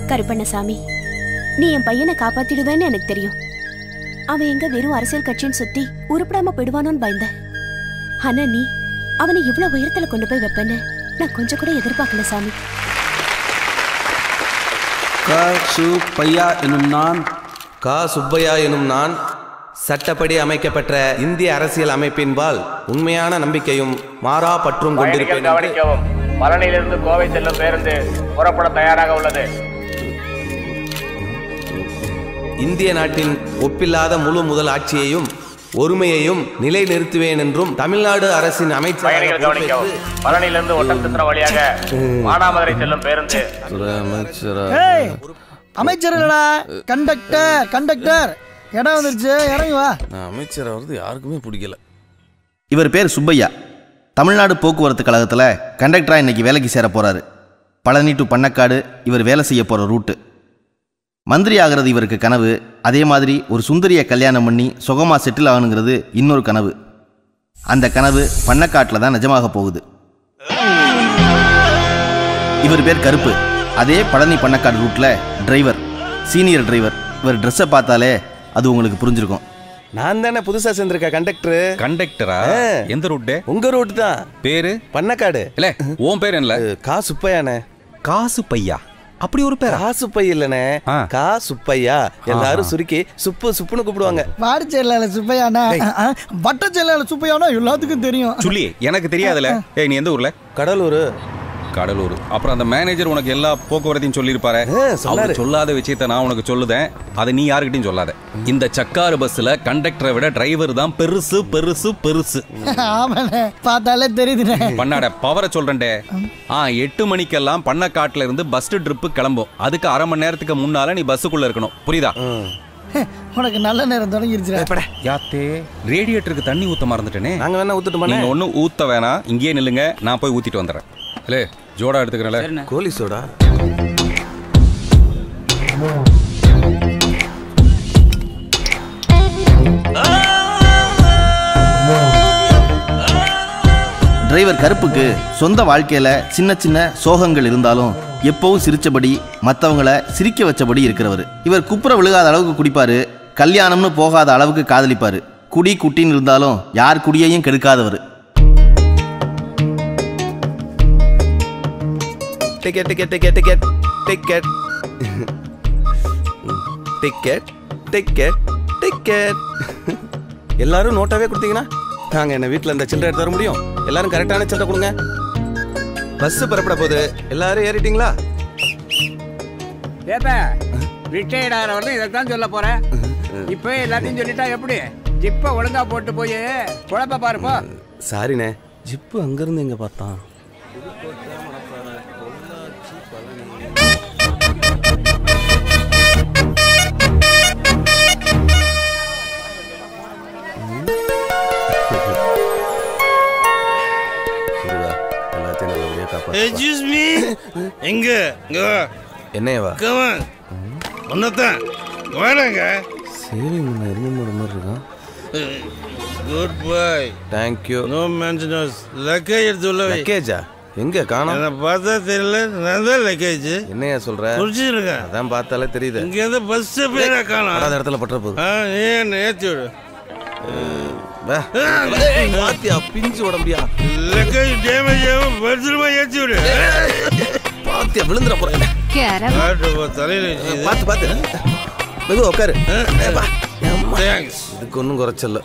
கருப்பண்ணசாமி நீ என் பையனை காப்பாத்திடுவேன்னு எனக்கு தெரியும் அவன் எங்க வெறும் அரசியல் கட்சின்னு சுத்தி உருப்படாம போயிடுவானோன்னு பயந்தேன் ஆனா நீ அவனை இவ்வளவு உயரத்துல கொண்டு போய் வைப்பேன்னு நான் கொஞ்சம் கூட எதிர்பார்க்கல சாமி க சு பையா எனும் நான் கா சுப்பையா எனும் நான் சட்டப்படி அமைக்கப்பட்ட இந்திய அரசியல் அமைப்பின்பால் உண்மையான நம்பிக்கையும் மாறா பற்றும் கொண்டிருப்பேன் பயணிகள் என்று கவனிக்கவும் பழனியிலிருந்து கோவை செல்லும் பேருந்து புறப்பட தயாராக உள்ளது இந்திய நாட்டின் ஒப்பில்லாத முழு முதல் ஆட்சியையும் ஒருமையையும் நிலைநிறுத்துவேன் என்றும் தமிழ்நாடு அரசின் அமைச்சராக பயணிகள் கவனிக்கவும் பொறுப்பேற்று பழனியிலிருந்து ஒட்டன்சத்திரம் வழியாக மானாமதுரை செல்லும் பேருந்து ஏய் அமைச்சர் இல்லடா கண்டக்டர் கண்டக்டர் இடம் வந்துருச்சு இறங்கி வா அமைச்சர் அவரது யாருக்குமே பிடிக்கல இவர் பேர் சுப்பையா தமிழ்நாடு போக்குவரத்து கழகத்தில் கண்டக்டராக இன்னைக்கு வேலைக்கு சேர போகிறாரு பழனி டு பண்ணக்காடு இவர் வேலை செய்ய போகிற ரூட்டு மந்திரி ஆகிறது இவருக்கு கனவு அதே மாதிரி ஒரு சுந்தரியை கல்யாணம் பண்ணி சுகமாக செட்டில் ஆகணுங்கிறது இன்னொரு கனவு அந்த கனவு பண்ணக்காட்டில் தான் நிஜமாக போகுது இவர் பேர் கருப்பு அதே பழனி பண்ணக்காடு ரூட்டில் டிரைவர் சீனியர் டிரைவர் இவர் ட்ரெஸ்ஸை பார்த்தாலே அது உங்களுக்கு புரிஞ்சிருக்கும் நான் தானே புதுசா சேர்ந்திருக்க கண்டக்டர் கண்டக்டரா ஆ. எந்த ரூட்டு உங்க ரூட் தான் பேரு பண்ணக்காடு இல்ல உன் பேர் என்ன கா சுப்பையானே காசு பையா அப்படி ஒரு பேரா கா சுப்பை இல்லனே ஆ. கா சுப்பையா எல்லாரும் சுருக்கி சுப்பு சுப்புன்னு கூப்பிடுவாங்க வாடி செயலாளர் சுப்பையானா வட்ட செயலாளர் சுப்பையானா எல்லாத்துக்கும் தெரியும் சொல்லி எனக்கு தெரியாதுல ஏய் நீ எந்த ஊர்ல கடலூர் கடலூர் அப்புறம் அந்த மேனேஜர் உனக்கு எல்லா போக்குவரத்தையும் சொல்லியிருப்பாரு ஆ, சொன்னாரு. அவர் சொல்லாத விஷயத்த நான் உனக்கு சொல்லுதேன் அதை நீ யாருக்கிட்டையும் சொல்லாத இந்த சக்காரு பஸ்ல கண்டக்டரை விட டிரைவர் தான் பெருசு பெருசு பெருசு ஆமாண்ணே பார்த்தாலே தெரியுதுண்ணே பண்ணாட பவரை சொல்றேன்டே ஆ எட்டு மணிக்கெல்லாம் பண்ணக்காட்டுல இருந்து பஸ் ட்ரிப்பு கிளம்பும் அதுக்கு அரை மணி நேரத்துக்கு முன்னால நீ பஸ்ஸுக்குள்ள இருக்கணும் புரியுதா உனக்கு நல்ல நேரம் தொடங்கிருச்சுடா யாத்தே ரேடியேட்டருக்கு தண்ணி ஊத்த மறந்துட்டேனே நாங்க வேணா ஊத்துட்டுமாண்ணே நீங்க ஒண்ணும் ஊத்த வேணாம் இங்கேயே நில்லுங்க நான் போய் ஊத்திட்டு வந்துடுறேன் இல்லே ஜோடா எடுத்துக்கிறேன்ல கோலி சோடா டிரைவர் கருப்புக்கு சொந்த வாழ்க்கையில சின்ன சின்ன சோகங்கள் இருந்தாலும் எப்பவும் சிரிச்சபடி மற்றவங்கள சிரிக்க வச்சபடி இருக்கிறவர் இவர் குப்புற விழுகாத அளவுக்கு குடிப்பாரு கல்யாணம்னு போகாத அளவுக்கு காதலிப்பாரு குடி குட்டின்னு இருந்தாலும் யார் குடியையும் கெடுக்காதவர் ticket ticket ticket ticket ticket ticket ticket ticket எல்லாரும் நோட்டாவே கொடுத்தீங்கன்னா நாங்க என்ன வீட்ல இந்த சில்லறை எடுத்து வர முடியும் எல்லாரும் கரெக்டான சில்லறை கொடுங்க பஸ் புறப்பட போகுது எல்லாரும் ஏறிட்டீங்களா ஏப்ப ரிட்டையர்ட் ஆகிற வரலும் இதை தான் சொல்ல போறேன் இப்போ எல்லாத்தையும் சொல்லிட்டா எப்படி ஜிப்பை ஒழுங்கா போட்டு போய் குழப்ப பாருப்போ சாரிண்ணே ஜிப்பு அங்கிருந்து எங்க பார்த்தான் முருகா, எல்லாத்தையும் நல்லபடியா காப்பாத்து. எக்ஸ்கியூஸ் மீ எங்க இங்க வா என்னையவா கமான் ஒன்னதான் வாடாங்க சேவிங் இருந்த மாதிரி இருக்கான் good boy thank you no mentions luggage எடுத்து உள்ள வை லக்கேஜா எங்க காணோம் என்ன பார்த்தா தெரியல நான் தான் லக்கேஜ் என்னையா சொல்ற குடிச்சிருக்கேன் அதான் பார்த்தாலே தெரியுது இங்க இருந்து பஸ் பேரா காணும் படாத இடத்துல பற்ற போகுது ஆ ஏன் ஏத்தி விடு வா. ஏய், பாத்தியா பிஞ்சு உடம்பியா லக்கேஜ் டேமேஜ் ஆகும் பத்திரமா ஏத்தி விடு பாத்தியா விழுந்துற போறேன் ஆட்டு போ, தலையில வச்சு பாத்து பாத்து மெதுவா உட்காரு ஏய், வா. அம்மா. தேங்க்ஸ் இதுக்கு ஒன்றும் குறைச்சல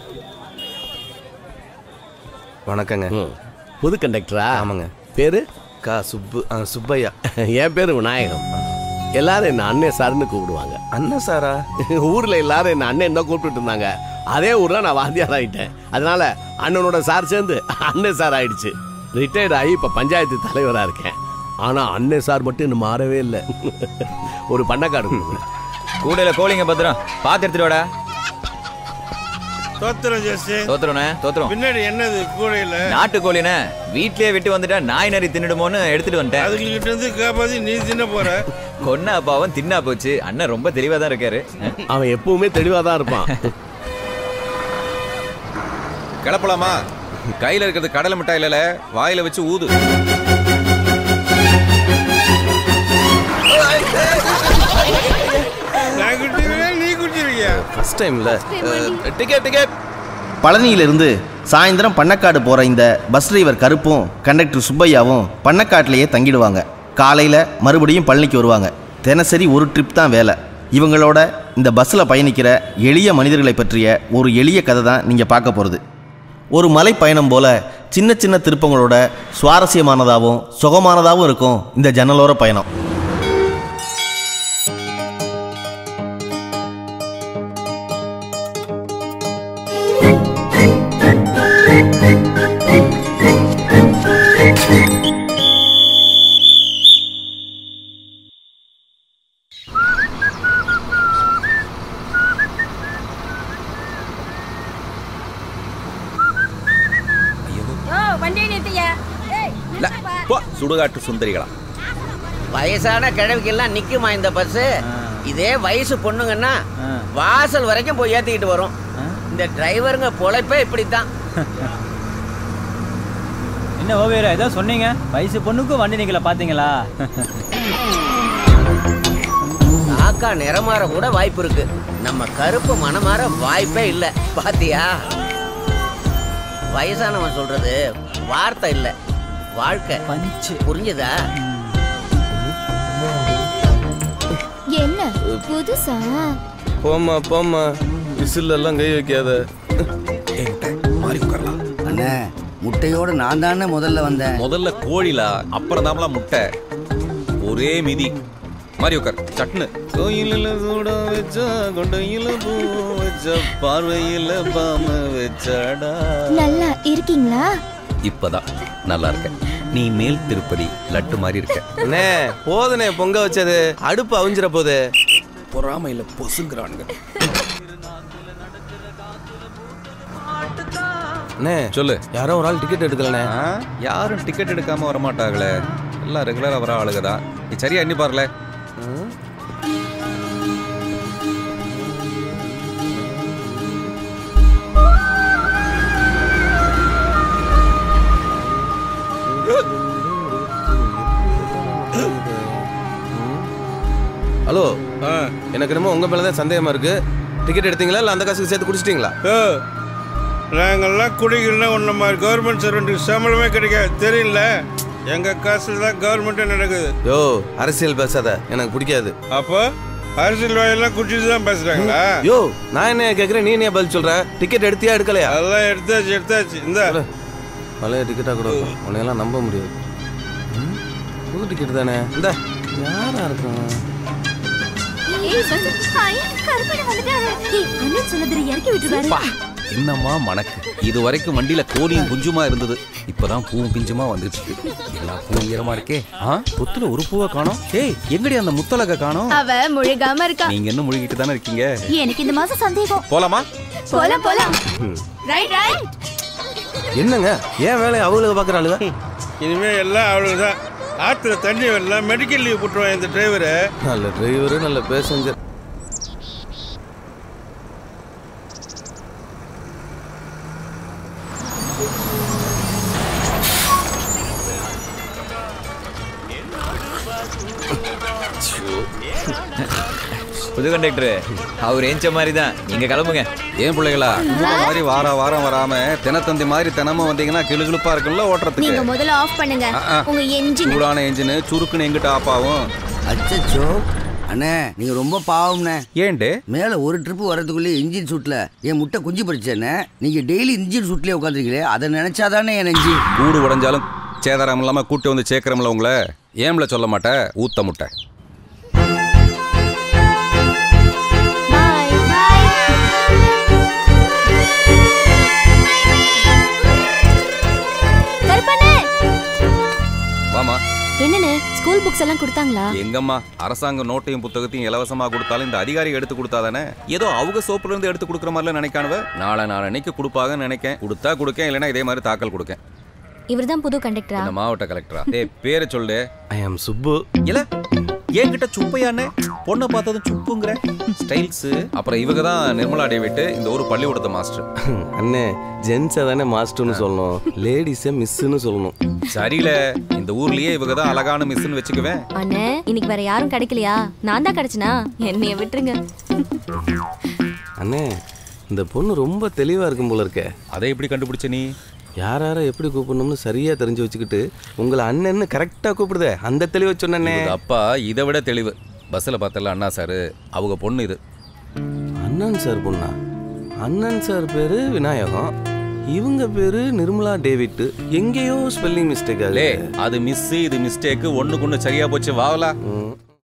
வணக்கங்க புது கண்டக்டரா ஆமாங்க பேரு கா சுப்பு ஆ, சுப்பையா என் பேரு விநாயகம் எல்லாரும் என்ன அண்ணே சார்னு கூப்பிடுவாங்க அண்ணன் சாரா ஊர்ல எல்லாரும் என்ன அண்ணன் தான் கூப்பிட்டு இருந்தாங்க அதே ஊர்ல நான் வாத்தியார் ஆயிட்டேன் அதனால அண்ணனோட சார் சேர்ந்து அண்ணன் சார் ஆயிடுச்சு ரிட்டையர்ட் ஆகி இப்ப பஞ்சாயத்து தலைவரா இருக்கேன் ஆனா அண்ணன் சார் மட்டும் இன்னும் மாறவே இல்லை ஒரு பண்ணக்காடு கொடுங்க. கூடையில கோழிங்க பத்திரம் பாத்து எடுத்துட்டு வாடா தோத்திரம் ஜெஸ்டி தோத்துறோண்ணே தோத்துறோம் பின்னாடி என்னது கூடையில நாட்டுக்கோழினே வீட்லயே விட்டு வந்துட்டா நாய் நரி தின்னுடுமோன்னு எடுத்துட்டு வந்துட்டேன் அதுகிட்ட இருந்து காப்பாத்தி நீ தின்ன போற கொன்ன அப்பாவும் தின்னா போச்சு அண்ணன் ரொம்ப தெளிவா தான் இருக்காரு அவன் எப்பவுமே தெளிவா தான் இருப்பான் கிளப்பலாமா கையில இருக்கிறது கடலை மிட்டாய் இல்லல வாயில வச்சு ஊது நான் குடிச்சிருக்கேன் நீ குடிச்சிருக்கியா ஃபர்ஸ்ட் டைம்ல டிக்கெட் டிக்கெட் பழனியிலிருந்து சாயந்தரம் பண்ணக்காடு போகிற இந்த பஸ் டிரைவர் கருப்பும் கண்டக்டர் சுப்பையாவும் பண்ணக்காட்டிலேயே தங்கிடுவாங்க காலையில் மறுபடியும் பழனிக்கு வருவாங்க தினசரி ஒரு ட்ரிப் தான் வேலை இவங்களோட இந்த பஸ்ஸில் பயணிக்கிற எளிய மனிதர்களை பற்றிய ஒரு எளிய கதை தான் நீங்கள் பார்க்க போகிறது ஒரு மலை பயணம் போல சின்ன சின்ன திருப்பங்களோட சுவாரஸ்யமானதாகவும் சுகமானதாகவும் இருக்கும் இந்த ஜன்னலோர பயணம் வண்டியை நிறுத்தியா இல்ல, போ, சுடுகாட்டு சுந்தரிகளா வயசான கிழவிக்கெல்லாம் நிக்குமா இந்த பஸ் இதே வயசு பொண்ணுங்கன்னா வாசல் வரைக்கும் போய் ஏத்திக்கிட்டு வரும் இந்த டிரைவருங்க பொழைப்பே இப்படித்தான் என்ன ஓவியரா ஏதோ சொன்னீங்க வயசு பொண்ணுக்கும் வண்டி நிக்கல பாத்தீங்களா காக்கா நிறமாற கூட வாய்ப்பு இருக்கு நம்ம கருப்பு மனமாற வாய்ப்பே இல்ல பாத்தியா வயசானவன் சொல்றது வார்த்தை இல்ல வாழ்க்கை புரிஞ்சுதா என்ன புதுசா போம்மா போம்மா விசில் எல்லாம் கை வைக்காத அண்ணே முட்டையோட நான் தானே முதல்ல வந்தேன் முதல்ல கோழிலா அப்புறம் தாமலாம் முட்டை ஒரே மிதி மாதிரி உட்கார் சட்னு கோயிலில் சூட வச்சா கொண்டையில பூ வச்ச பார்வையில பாம வச்சாடா நல்லா இருக்கீங்களா இப்பதான் நல்லா இருக்க நீ மேல் திருப்பதி லட்டு மாதிரி இருக்க அண்ணே போதுனே பொங்க வச்சது அடுப்பு அவிஞ்சிர போகுது பொறாமையில பொசுங்கிறானுங்க அண்ணே சொல்லு யாரோ ஒரு ஆள் டிக்கெட் எடுக்கலண்ணே யாரும் டிக்கெட் எடுக்காம வரமாட்டாங்களே எல்லாம் ரெகுலரா வர ஆளுகதான் நீ சரியா எண்ணி பாருல ஹலோ எனக்கு என்னமோ உங்க மேல தான் சந்தேகமா இருக்கு டிக்கெட் எடுத்தீங்களா இல்ல அந்த காசுக்கு சேர்த்து குடிச்சிட்டீங்களா ஓ நாங்கெல்லாம் குடிக்கலாம் ஒன்றை மாதிரி கவர்மெண்ட் சர்வெண்ட்டுக்கு சம்பளமே கிடைக்காது தெரியல எங்க காசுல தான் கவர்மெண்ட்டே நடக்குது யோ அரசியல் பேசாத எனக்கு பிடிக்காது அப்போ அரசியல் வாயெல்லாம் குடிச்சிட்டு தான் பேசுறாங்களா யோ நான் என்ன கேக்குறேன் நீ என்ன பதில் சொல்ற டிக்கெட் எடுத்தியா எடுக்கலையா அதெல்லாம் எடுத்தாச்சு எடுத்தாச்சு இந்த பழைய டிக்கெட்டா கூட இருக்கும். உன்னையெல்லாம் நம்ப முடியாது ம், புது டிக்கெட் தானே இந்த யாரா இருக்கும் ஏய் வந்து ஹாய் கருப்பனை வந்துட்டாரு ஏய் அண்ணன் சொன்னதுல இறக்கி விட்டுருவாரு என்னம்மா மணக்கு இது வரைக்கும் வண்டியில கோழியும் குஞ்சுமா இருந்தது இப்பதான் பூவும் பிஞ்சுமா வந்துட்டு இருக்கு எல்லா பூவும் ஈரமா இருக்கே ஆ புத்துல ஒரு பூவை காணோம் ஏய் எங்கடி அந்த முத்தலக காணோம் அவ முழுகாம இருக்கா நீங்க என்ன முழுகிட்டு தானே இருக்கீங்க எனக்கு இந்த மாசம் சந்தேகம் போலாமா போலாம் போலாம் ரைட் ரைட் என்னங்க ஏன் வேலையை அவங்களுக்கு பாக்குறாளுங்க இனிமே எல்லாம் அவ்வளவுதான் ஆத்துல தண்ணி வரல மெடிக்கல் லீவ் போட்டுருவான் இந்த டிரைவரு நல்ல டிரைவரு நல்ல பேசஞ்சர் புது கண்டக்டர் அவர் ஏஞ்ச மாதிரி தான் நீங்க கிளம்புங்க ஏன் பிள்ளைகளா இந்த மாதிரி வார வாரம் வராம தினத்தந்தி மாதிரி தினமும் வந்தீங்கன்னா கிளுகிளுப்பா இருக்குல்ல ஓட்டுறதுக்கு நீங்க முதல்ல ஆஃப் பண்ணுங்க ஆ, ஆ. உங்க என்ஜின் சூடான என்ஜின் சுருக்குன்னு எங்கிட்ட ஆஃப் ஆகும் அச்சச்சோ அண்ணே நீங்க ரொம்ப பாவம்ண்ணே ஏன்டு மேல ஒரு ட்ரிப் வரதுக்குள்ளே இன்ஜின் சூட்ல என் முட்டை குஞ்சு பறிச்சேண்ணே நீங்க டெய்லி இன்ஜின் சூட்லயே உட்காந்துருக்கீங்களே அதை நினைச்சாதானே என் நெஞ்சு கூடு உடைஞ்சாலும் சேதாரம் இல்லாம கூட்டி வந்து சேர்க்கிறோம்ல உங்களை ஏம்ல சொல்ல மாட்டேன் ஊத்த முட்டை கருப்பண்ணே வாமா என்னண்ணே ஸ்கூல் புக்ஸ் எல்லாம் கொடுத்தாங்களா எங்கம்மா அரசாங்கம் நோட்டையும் புத்தகத்தையும் இலவசமா கொடுத்தாலும் இந்த அதிகாரி எடுத்து கொடுத்தாதானே ஏதோ அவங்க சோப்புல இருந்து எடுத்து கொடுக்குற மாதிரிலாம் நினைக்கானுவ நாளை நாளன்னைக்கு கொடுப்பாங்கன்னு நினைக்கேன் கொடுத்தா கொடுக்கேன் இல்லைன்னா இதே மாதிரி தாக்கல் கொடுக்கேன் இவர்தான் புது கண்டக்டரா இந்த மாவட்ட கலெக்டரா டேய் பேரை சொல்லு ஐ ஆம் சுப்பு இல்ல என்கிட்ட சுப்பையானே பொண்ணை பார்த்ததும் சுப்புங்கிற ஸ்டைல்ஸ் அப்புறம் இவங்க தான் நிர்மலா டேவிட் இந்த ஊர் பள்ளிக்கூடத்து மாஸ்டர் அண்ணே ஜென்ஸை தானே மாஸ்டர்னு சொல்லணும் லேடிஸை மிஸ்ஸுன்னு சொல்லணும் சரியில்ல இந்த ஊர்லயே இவங்க தான் அழகான மிஸ்ன்னு வச்சுக்குவேன் அண்ணே இன்னைக்கு வேற யாரும் கிடைக்கலையா நான் தான் கிடைச்சனா என்னைய விட்டுருங்க அண்ணே இந்த பொண்ணு ரொம்ப தெளிவா இருக்கும் போல இருக்க அதை எப்படி கண்டுபிடிச்ச நீ யார் யாரை எப்படி கூப்பிடணும்னு சரியா தெரிஞ்சு வச்சுக்கிட்டு உங்களை அண்ணன்னு கரெக்டா கூப்பிடுதே அந்த தெளிவை சொன்னே இவங்க அப்பா இதை விட தெளிவு பஸ்ல பார்த்தல அண்ணா சாரு அவங்க பொண்ணு இது அண்ணன் சார் பொண்ணா அண்ணன் சார் பேரு விநாயகம் இவங்க பேரு நிர்மலா டேவிட் எங்கேயோ ஸ்பெல்லிங் மிஸ்டேக் லே அது மிஸ் இது மிஸ்டேக் ஒண்ணுக்கு ஒண்ணு சரியா போச்சு வாவலா ம்